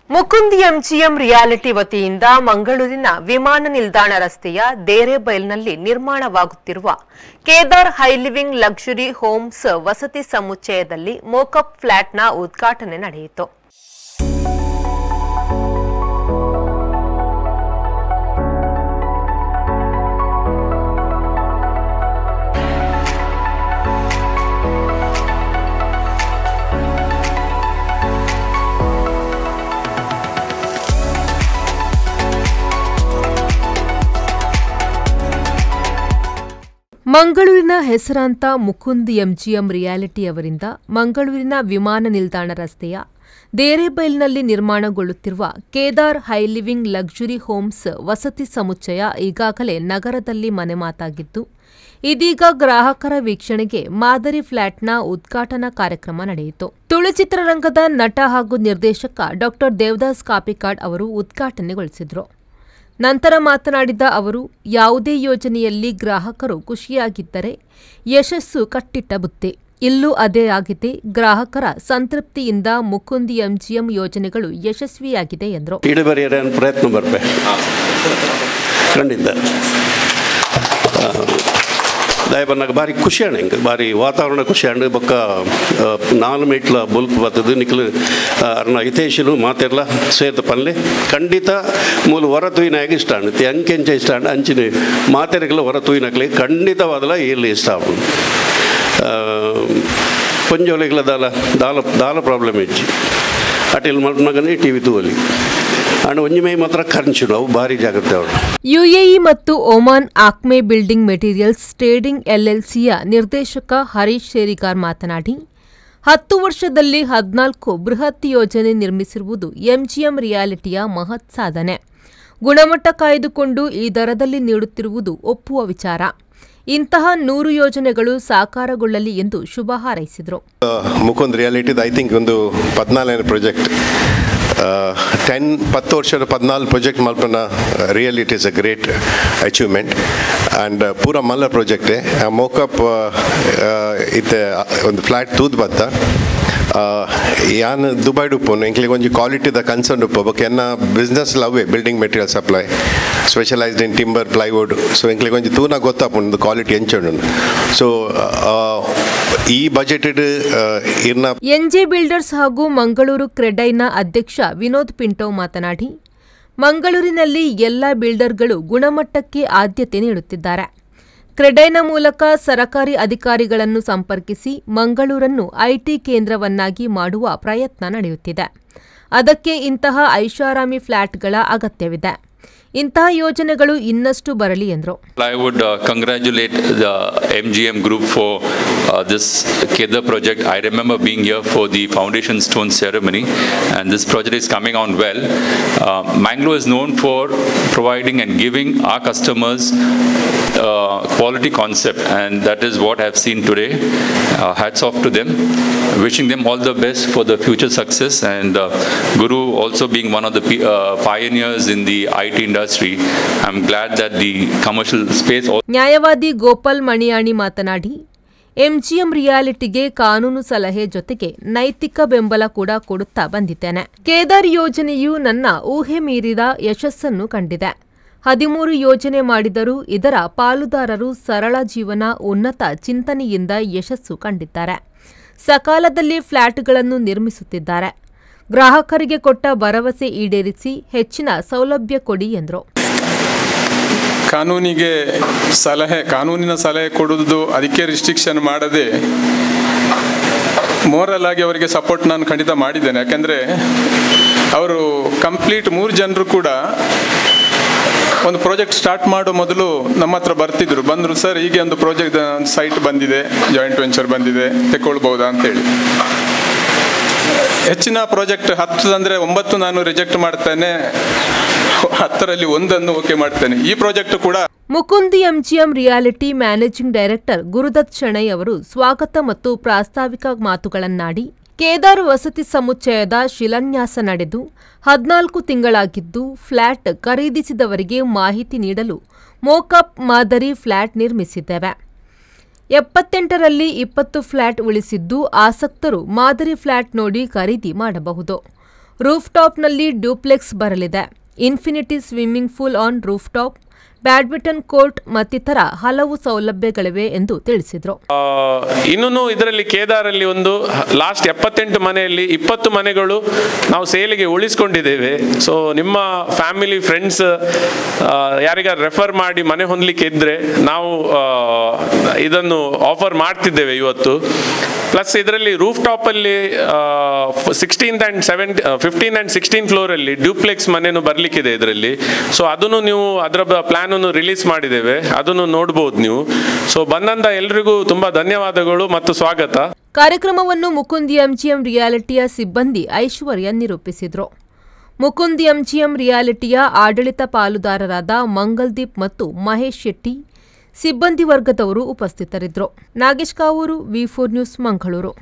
Mukund MGM reality ವತಿಯಿಂದ ಮಂಗಳೂರಿನ ವಿಮಾನ ನಿಲ್ದಾಣ ರಸ್ತೆಯ ದೇರೆಬೈಲ್ನಲ್ಲಿ ನಿರ್ಮಾಣವಾಗುತ್ತಿರುವ ಕೇದಾರ್ ಹೈಲಿವಿಂಗ್ ಲಕ್ಸುರಿ ಹೋಮ್ಸ್ ವಸತಿ ಸಮುಚ್ಚಯದಲ್ಲಿ ಮೋಕಪ್ ಫ್ಲಾಟ್ನ ಉದ್ಘಾಟನೆ ನಡೆಯಿತು ಮಂಗಳೂರಿನ ಹೆಸರಾಂತ ಮುಕುಂದ್ ಎಂಜಿಎಂ ರಿಯಾಲಿಟಿ ಅವರಿಂದ ಮಂಗಳೂರಿನ ವಿಮಾನ ನಿಲ್ದಾಣ ರಸ್ತೆಯ ದೇರೆಬೈಲ್ನಲ್ಲಿ ನಿರ್ಮಾಣಗೊಳ್ಳುತ್ತಿರುವ ಕೇದಾರ್ ಹೈಲಿವಿಂಗ್ ಲಕ್ಸುರಿ ಹೋಮ್ಸ್ ವಸತಿ ಸಮುಚ್ಚಯ ಈಗಾಗಲೇ ನಗರದಲ್ಲಿ ಮನೆಮಾತಾಗಿದ್ದು ಇದೀಗ ಗ್ರಾಹಕರ ವೀಕ್ಷಣೆಗೆ ಮಾದರಿ ಫ್ಲಾಟ್ನ ಉದ್ಘಾಟನಾ ಕಾರ್ಯಕ್ರಮ ನಡೆಯಿತು ತುಳು ಚಿತ್ರರಂಗದ ನಟ ಹಾಗೂ ನಿರ್ದೇಶಕ ಡಾ ದೇವದಾಸ್ ಕಾಪಿಕಾಡ್ ಅವರು ಉದ್ಘಾಟನೆಗೊಳಿಸಿದರು ನಂತರ ಮಾತನಾಡಿದ ಅವರು ಯಾವುದೇ ಯೋಜನೆಯಲ್ಲಿ ಗ್ರಾಹಕರು ಖುಷಿಯಾಗಿದ್ದರೆ ಯಶಸ್ಸು ಕಟ್ಟಿಟ್ಟ ಬುತ್ತಿ ಇಲ್ಲೂ ಅದೇ ಆಗಿದೆ ಗ್ರಾಹಕರ ಸಂತೃಪ್ತಿಯಿಂದ ಮುಕುಂದ್ ಎಂಜಿಎಂ ಯೋಜನೆಗಳು ಯಶಸ್ವಿಯಾಗಿದೆ ಎಂದರು ಇಳುವರಿಯ ಪ್ರಯತ್ನ ಬರ್ಬೆ ಖಂಡಿತ ದಾಯ ಬಂದಾಗ ಭಾರಿ ಖುಷಿ ಅಣ್ಣ ಹಿಂಗೆ ಭಾರಿ ವಾತಾವರಣ ಖುಷಿ ಅಂಡ್ ಬೊಕ್ಕ ಆ, ನಾಲ್ ಮೀಟ್ಲ ಬುಲ್ಪ್ ಬರ್ತದೆ ನಿಕ್ಲು ಅರ್ನ ಹಿತೇಶನು ಮಾತೆರ್ಲ ಸೇರ್ದ ಪಲ್ಲೆ ಖಂಡಿತ ಮೂಲ ಹೊರ ತೂಯಿನಾಗ ಇಷ್ಟ ಅಂಡ್ ಅಂಕೆಂಚ ಇಷ್ಟ ಅಂಡ್ ಅಂಚಿನ ಮಾತೆರೆಗಳ ಹೊರ ತೂಯಿನಕ್ಲೆ ಖಂಡಿತವಾದಲ ಇಲ್ಲಿ ಇಷ್ಟ ಆಗ್ಬೋದು ಪಂಜೋಲೆಗಳ ದಾಲ ದಾಲ ದಾಲ ಪ್ರಾಬ್ಲಮ್ ಹೆಚ್ಚಿ ಅಟೆಲ್ ಮಲ್ಪನಾಗನೇ ಟಿ ವಿ ತೂವಲಿ ಅಂಡ್ ಒಂಜಿ ಮೈ ಮಾತ್ರ ಕರ್ಣಿಸಿಡು ಅವು ಭಾರಿ ಜಾಗ್ರತೆ ಅವಳು ಯುಎಇ ಮತ್ತು Oman Acme building materials trading ಎಲ್ಎಲ್ಸಿಯ ನಿರ್ದೇಶಕ ಹರೀಶ್ ಶೇರಿಗಾರ್ ಮಾತನಾಡಿ ಹತ್ತು ವರ್ಷದಲ್ಲಿ ಹದಿನಾಲ್ಕು ಬೃಹತ್ ಯೋಜನೆ ನಿರ್ಮಿಸಿರುವುದು ಎಂಜಿಎಂ ರಿಯಾಲಿಟಿಯ ಮಹತ್ ಸಾಧನೆ ಗುಣಮಟ್ಟ ಕಾಯ್ದುಕೊಂಡು ಈ ದರದಲ್ಲಿ ನೀಡುತ್ತಿರುವುದು ಒಪ್ಪುವ ವಿಚಾರ ಇಂತಹ ನೂರು ಯೋಜನೆಗಳು ಸಾಕಾರಗೊಳ್ಳಲಿ ಎಂದು ಶುಭ ಹಾರೈಸಿದರು ಮುಕುಂದ್ ರಿಯಾಲಿಟಿದು ಐ ಥಿಂಕ್ ಒಂದು ಪದ್ನಾಲ್ಕನೇ ಪ್ರಾಜೆಕ್ಟ್ ಟೆನ್ ಪತ್ತು ವರ್ಷದ ಪದ್ನಾಲ್ಕು ಪ್ರಾಜೆಕ್ಟ್ ಮಲ್ಪನ real it is a great achievement and ಪೂರ ಮಲ್ಲ ಪ್ರಾಜೆಕ್ಟೇ ಮೋಕಪ್ ಇತ್ತೆ ಒಂದು ಫ್ಲ್ಯಾಟ್ ತೂದ್ ಬತ್ತ ಯಾನ್ ದುಬೈ ಉಪ್ಪುನು ಇಂಕ್ಲಿಗೆ ಒಂಜಿ ಕ್ವಾಲಿಟಿದ ಕನ್ಸರ್ನ್ ಉಪ್ಪು ಬೊಕ್ಕ ಎನ್ನ ಬಿಸ್ನೆಸ್ ಲವ್ವೇ building material supply specialised in timber plywood so ಇಂಕ್ಲಿಗೆ ಒಂಜಿ ತೂನ ಗೊತ್ತಾಪುಂಡು ಕ್ವಾಲಿಟಿ ಎಂಚುಂಡು ಸೊ ಈ ಬಜೆಟೆಡ್ ಇರ್ನ ಎನ್ಜೆ ಬಿಲ್ಡರ್ಸ್ ಹಾಗೂ ಮಂಗಳೂರು ಕ್ರೆಡೈನ ಅಧ್ಯಕ್ಷ ವಿನೋದ್ ಪಿಂಟೋ ಮಾತನಾಡಿ ಮಂಗಳೂರಿನಲ್ಲಿ ಎಲ್ಲ ಬಿಲ್ಡರ್ಗಳು ಗುಣಮಟ್ಟಕ್ಕೆ ಆದ್ಯತೆ ನೀಡುತ್ತಿದ್ದಾರೆ ಕ್ರೆಡೈನ ಮೂಲಕ ಸರಕಾರಿ ಅಧಿಕಾರಿಗಳನ್ನು ಸಂಪರ್ಕಿಸಿ ಮಂಗಳೂರನ್ನು ಐಟಿ ಕೇಂದ್ರವನ್ನಾಗಿ ಮಾಡುವ ಪ್ರಯತ್ನ ನಡೆಯುತ್ತಿದೆ ಅದಕ್ಕೆ ಇಂತಹ ಐಷಾರಾಮಿ ಫ್ಲಾಟ್ಗಳ ಅಗತ್ಯವಿದೆ ಇಂತಹ ಯೋಜನೆಗಳು ಇನ್ನಷ್ಟು ಬರಲಿ ಎಂದರು I would uh, congratulate the MGM group for uh, this Kedar project. I remember being here for the foundation stone ceremony, and this project is coming on well. Uh, Mangalore is known for providing and giving our customers uh, quality concept, and that is what I've seen today. Uh, hats off to them. Wishing them all the best for the future success, and uh, Guru also being one of the pe- uh, pioneers in the IT industry. I'm glad that the commercial space also ನ್ಯಾಯವಾದಿ ಗೋಪಾಲ್ ಮಣಿಯಾಣಿ ಮಾತನಾಡಿ MGM ರಿಯಾಲಿಟಿಗೆ ಕಾನೂನು ಸಲಹೆ ಜೊತೆಗೆ ನೈತಿಕ ಬೆಂಬಲ ಕೂಡ ಕೊಡುತ್ತಾ ಬಂದಿದ್ದೇನೆ ಕೇದಾರ್ ಯೋಜನೆಯು ನನ್ನ ಊಹೆ ಮೀರಿದ ಯಶಸ್ಸನ್ನು ಕಂಡಿದೆ ಹದಿಮೂರು ಯೋಜನೆ ಮಾಡಿದರೂ ಇದರ ಪಾಲುದಾರರು ಸರಳ ಜೀವನ ಉನ್ನತ ಚಿಂತನೆಯಿಂದ ಯಶಸ್ಸು ಕಂಡಿದ್ದಾರೆ ಸಕಾಲದಲ್ಲಿ ಫ್ಲ್ಯಾಟ್ಗಳನ್ನು ನಿರ್ಮಿಸುತ್ತಿದ್ದಾರೆ ಗ್ರಾಹಕರಿಗೆ ಕೊಟ್ಟ ಭರವಸೆ ಈಡೇರಿಸಿ ಹೆಚ್ಚಿನ ಸೌಲಭ್ಯ ಕೊಡಿ ಎಂದರು ಕಾನೂನಿಗೆ ಸಲಹೆ ಕಾನೂನಿನ ಸಲಹೆ ಕೊಡುವುದು ಅದಕ್ಕೆ ರಿಸ್ಟ್ರಿಕ್ಷನ್ ಮಾಡದೆ ಮೋರಲ್ ಆಗಿ ಅವರಿಗೆ ಸಪೋರ್ಟ್ ನಾನು ಖಂಡಿತ ಮಾಡಿದ್ದೇನೆ ಯಾಕೆಂದರೆ ಅವರು ಕಂಪ್ಲೀಟ್ ಮೂರು ಜನರು ಕೂಡ ಒಂದು ಪ್ರಾಜೆಕ್ಟ್ ಸ್ಟಾರ್ಟ್ ಮಾಡೋ ಮೊದಲು ನಮ್ಮ ಹತ್ರ ಬರ್ತಿದ್ರು ಬಂದರು ಸರ್ ಹೀಗೆ ಒಂದು ಪ್ರಾಜೆಕ್ಟ್ ಸೈಟ್ ಬಂದಿದೆ ಜಾಯಿಂಟ್ ವೆಂಚರ್ ಬಂದಿದೆ ತೆಕ್ಕೊಳ್ಬಹುದಾ ಅಂತೇಳಿ ಹೆಚ್ಚಿನ ಪ್ರಾಜೆಕ್ಟ್ ಹತ್ತು ಅಂದರೆ ಒಂಬತ್ತು ನಾನು ರಿಜೆಕ್ಟ್ ಮಾಡ್ತೇನೆ ಹತ್ತರಲ್ಲಿ ಒಂದನ್ನು ಓಕೆ ಮಾಡ್ತೇನೆ ಈ ಪ್ರಾಜೆಕ್ಟ್ ಕೂಡ ಮುಕುಂದಿ MGM realty managing director Gurudath Shenoy ಅವರು ಸ್ವಾಗತ ಮತ್ತು ಪ್ರಾಸ್ತಾವಿಕ ಮಾತುಗಳನ್ನಾಡಿ ಕೇದಾರ್ ವಸತಿ ಸಮುಚ್ಚಯದ ಶಿಲಾನ್ಯಾಸ ನಡೆದು ಹದಿನಾಲ್ಕು ತಿಂಗಳಾಗಿದ್ದು ಫ್ಲ್ಯಾಟ್ ಖರೀದಿಸಿದವರಿಗೆ ಮಾಹಿತಿ ನೀಡಲು ಮೋಕಪ್ ಮಾದರಿ ಫ್ಲ್ಯಾಟ್ ನಿರ್ಮಿಸಿದ್ದೇವೆ ಎಪ್ಪತ್ತೆಂಟರಲ್ಲಿ ಇಪ್ಪತ್ತು ಫ್ಲ್ಯಾಟ್ ಉಳಿಸಿದ್ದು ಆಸಕ್ತರು ಮಾದರಿ ಫ್ಲ್ಯಾಟ್ ನೋಡಿ ಖರೀದಿ ಮಾಡಬಹುದು ರೂಫ್ ಟಾಪ್ನಲ್ಲಿ ಡ್ಯೂಪ್ಲೆಕ್ಸ್ ಬರಲಿದೆ infinity swimming pool on roof top badminton court ಮತ್ತಿತರ ಹಲವು ಸೌಲಭ್ಯಗಳಿವೆ ಎಂದು ತಿಳಿಸಿದರು ಇನ್ನೂ ಇದರಲ್ಲಿ ಕೇದಾರಲ್ಲಿ ಒಂದು ಲಾಸ್ಟ್ ಎಪ್ಪತ್ತೆಂಟು ಮನೆಯಲ್ಲಿ ಇಪ್ಪತ್ತು ಮನೆಗಳು ನಾವು ಸೇಲಿಗೆ ಉಳಿಸ್ಕೊಂಡಿದ್ದೇವೆ ಸೊ ನಿಮ್ಮ ಫ್ಯಾಮಿಲಿ ಫ್ರೆಂಡ್ಸ್ ಯಾರಿಗಾರು ರೆಫರ್ ಮಾಡಿ ಮನೆ ಹೊಂದಲಿಕ್ಕೆ ಇದ್ದರೆ ನಾವು ಆ, ಇದನ್ನು ಆಫರ್ ಮಾಡ್ತಿದ್ದೇವೆ ಇವತ್ತು ಪ್ಲಸ್ ಇದರಲ್ಲಿ ರೂಫ್ ಟಾಪಲ್ಲಿ sixteenth and seven fifteen and sixteen ಫ್ಲೋರಲ್ಲಿ ಡ್ಯೂಪ್ಲೆಕ್ಸ್ ಮನೆಯೂ ಬರಲಿಕ್ಕಿದೆ ಇದರಲ್ಲಿ ಸೊ ಅದನ್ನು ನೀವು ಅದರ ಪ್ಲ್ಯಾನನ್ನು ರಿಲೀಸ್ ಮಾಡಿದ್ದೇವೆ ಅದನ್ನು ನೋಡ್ಬೋದು ನೀವು ಸೊ ಬಂದಂಥ ಎಲ್ರಿಗೂ ತುಂಬ ಧನ್ಯವಾದಗಳು ಮತ್ತು ಸ್ವಾಗತ ಕಾರ್ಯಕ್ರಮವನ್ನು ಮುಕುಂದ್ ಎಂಜಿಎಂ ರಿಯಾಲಿಟಿಯ ಸಿಬ್ಬಂದಿ ಐಶ್ವರ್ಯ ನಿರೂಪಿಸಿದರು ಮುಕುಂದ್ ಎಂಜಿಎಂ ರಿಯಾಲಿಟಿಯ ಆಡಳಿತ ಪಾಲುದಾರರಾದ ಮಂಗಲ್ದೀಪ್ ಮತ್ತು ಮಹೇಶ್ ಶೆಟ್ಟಿ ಸಿಬ್ಬಂದಿ ವರ್ಗದವರು ಉಪಸ್ಥಿತರಿದ್ದರು Nagesh Kavoor V four news Mangaluru